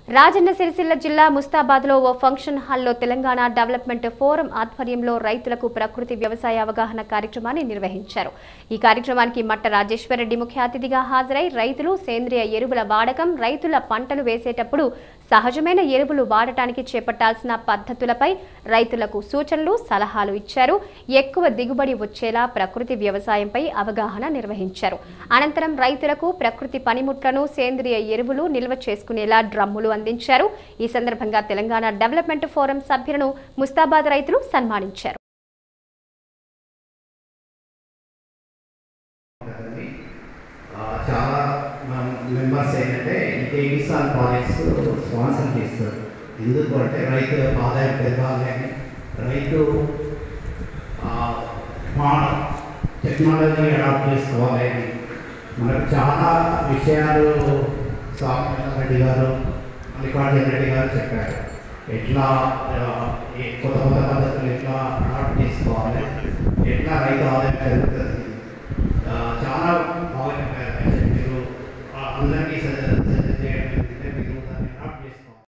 రాజన్న సిరిసిల్ల జిల్లా ముస్తాబాద్లో ఓ ఫంక్షన్ హాల్లో Telangana development forum ఆధ్వర్యంలో రైతులకు ప్రకృతి వ్యవసాయ అవగాహన కార్యక్రమాన్ని నిర్వహించారు ఈ కార్యక్రమానికి మట్ట రాజేశ్వరరెడ్డి ముఖ్య అతిథిగా హాజరై రైతులు సేంద్రియ ఎరువుల వాడకం రైతుల పంటలు వేసేటప్పుడు సహజమైన ఎరువులు వాడటానికి చేపట్టాల్సిన పద్ధతులపై రైతులకు సూచనలు సలహాలు ఇచ్చారు ఎక్కువ దిగుబడి వచ్చేలా ప్రకృతి వ్యవసాయంపై అవగాహన నిర్వహించారు అనంతరం రైతులకు ప్రకృతి పనిముట్లను సేంద్రియ ఎరువులు నిల్వ చేసుకునేలా డ్రమ్ములు అందించారు ఈ సందర్భంగా తెలంగాణ డెవలప్మెంట్ ఫోరం సభ్యులను ముస్తాబాద్ రైతులు సన్మానించారు ఉంటుందండి. ఆ, చాలా మెంబర్స్ ఏంటంటే ఈ కిసాన్ ప్రాజెక్ట్స్ స్పాన్సర్ చేస్తారు ఎందుకు అంటే రైతు ఆదాయం పెరగాలి అని రైతు టెక్నాలజీ అడాప్ట్ చేసుకోవాలి అని మనకు చాలా విషయాలు సామర్థ్య రెడ్డి గారు మల్లికార్జున రెడ్డి గారు చెప్పారు ఎట్లా ఆ, ఈ కొత్త కొత్త పద్ధతులు ఎట్లా అడాప్ట్ చేసుకోవాలి ఎట్లా రైతు ఆదాయం పెరుగుతుంది